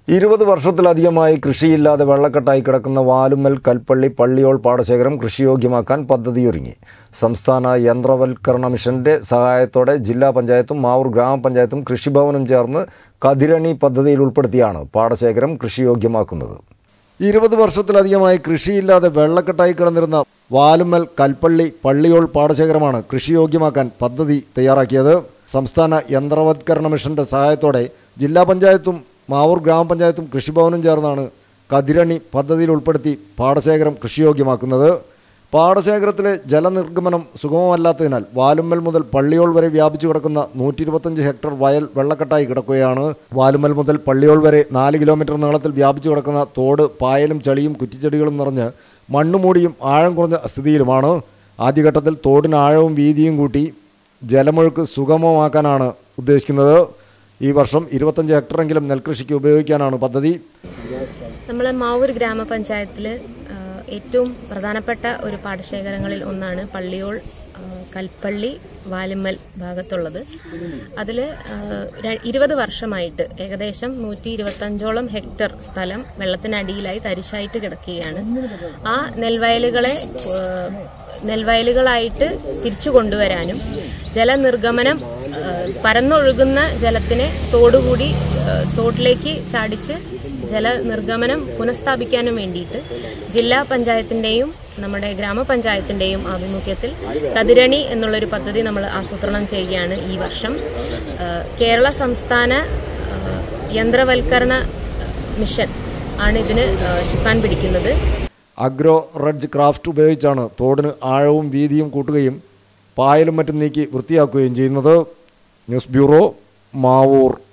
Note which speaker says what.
Speaker 1: ഇരുപത് വർഷത്തിലധികമായി കൃഷിയില്ലാതെ വെള്ളക്കെട്ടായി കിടക്കുന്ന വാലുമ്മൽ കൽപ്പള്ളി പള്ളിയോൾ പാടശേഖരം കൃഷിയോഗ്യമാക്കാൻ പദ്ധതിയൊരുങ്ങി സംസ്ഥാന യന്ത്രവൽക്കരണ മിഷന്റെ സഹായത്തോടെ ജില്ലാ പഞ്ചായത്തും മാവൂർ ഗ്രാമപഞ്ചായത്തും കൃഷിഭവനും ചേർന്ന് കതിരണി പദ്ധതിയിൽ ഉൾപ്പെടുത്തിയാണ് പാടശേഖരം കൃഷിയോഗ്യമാക്കുന്നത് ഇരുപത് വർഷത്തിലധികമായി കൃഷിയില്ലാതെ വെള്ളക്കെട്ടായി കിടന്നിരുന്ന വാലുമ്മൽ കൽപ്പള്ളി പള്ളിയോൾ പാടശേഖരമാണ് കൃഷിയോഗ്യമാക്കാൻ പദ്ധതി തയ്യാറാക്കിയത് സംസ്ഥാന യന്ത്രവത്കരണ മിഷന്റെ സഹായത്തോടെ ജില്ലാ പഞ്ചായത്തും മാവൂർ ഗ്രാമപഞ്ചായത്തും കൃഷിഭവനും ചേർന്നാണ് കതിരണി പദ്ധതിയിൽ ഉൾപ്പെടുത്തി പാടശേഖരം കൃഷിയോഗ്യമാക്കുന്നത് പാടശേഖരത്തിലെ ജലനിർഗമനം സുഗമമല്ലാത്തതിനാൽ വാലുമ്മൽ മുതൽ പള്ളിയോൾ വരെ വ്യാപിച്ചു കിടക്കുന്ന നൂറ്റി ഇരുപത്തഞ്ച് ഹെക്ടർ വയൽ വെള്ളക്കെട്ടായി കിടക്കുകയാണ് വാലുമ്മൽ മുതൽ പള്ളിയോൾ വരെ നാല് കിലോമീറ്റർ നീളത്തിൽ വ്യാപിച്ചു കിടക്കുന്ന തോട് പായലും ചളിയും കുറ്റിച്ചെടികളും നിറഞ്ഞ് മണ്ണുമൂടിയും ആഴം കുറഞ്ഞ സ്ഥിതിയിലുമാണ് ആദ്യഘട്ടത്തിൽ തോടിന് ആഴവും വീതിയും കൂട്ടി ജലമൊഴുക്ക് സുഗമമാക്കാനാണ് ഉദ്ദേശിക്കുന്നത് ഈ വർഷം ഇരുപത്തഞ്ച് ഹെക്ടറെങ്കിലും നെൽകൃഷിക്ക് ഉപയോഗിക്കാനാണ് പദ്ധതി
Speaker 2: നമ്മൾ മാവൂർ ഗ്രാമപഞ്ചായത്തിൽ ഏറ്റവും പ്രധാനപ്പെട്ട ഒരു പാടശേഖരങ്ങളിൽ ഒന്നാണ് പള്ളിയോൾ ആ, കൽപ്പള്ളി വാലിമ്മൽ ഭാഗത്തുള്ളത് അതിൽ ഇരുപത് വർഷമായിട്ട് ഏകദേശം നൂറ്റി ഇരുപത്തഞ്ചോളം ഹെക്ടർ സ്ഥലം വെള്ളത്തിനടിയിലായി തരിശായിട്ട് കിടക്കുകയാണ് ആ നെൽവയലുകളെ ആ, നെൽവയലുകളായിട്ട് തിരിച്ചു കൊണ്ടുവരാനും ജലനിർഗമനം ആ, പരന്നൊഴുകുന്ന ജലത്തിനെ തോടുകൂടി ആ, തോട്ടിലേക്ക് ചാടിച്ച് ജലനിർഗമനം പുനഃസ്ഥാപിക്കാനും വേണ്ടിയിട്ട് ജില്ലാ പഞ്ചായത്തിന്റെയും നമ്മുടെ ഗ്രാമപഞ്ചായത്തിന്റെയും ആഭിമുഖ്യത്തിൽ കതിരണി എന്നുള്ളൊരു പദ്ധതി നമ്മൾ ആസൂത്രണം ചെയ്യുകയാണ് ഈ വർഷം ആ, കേരള സംസ്ഥാന ആ, യന്ത്രവൽക്കരണ മിഷൻ ആണ് ഇതിന് ആ, ചുക്കാൻ പിടിക്കുന്നത്
Speaker 1: അഗ്രോ റഡ്ജ് ക്രാഫ്റ്റ് ഉപയോഗിച്ചാണ് തോടിന് ആഴവും വീതിയും കൂട്ടുകയും പായലും മറ്റും നീക്കി വൃത്തിയാക്കുകയും ചെയ്യുന്നത് ന്യൂസ് ബ്യൂറോ മാവൂർ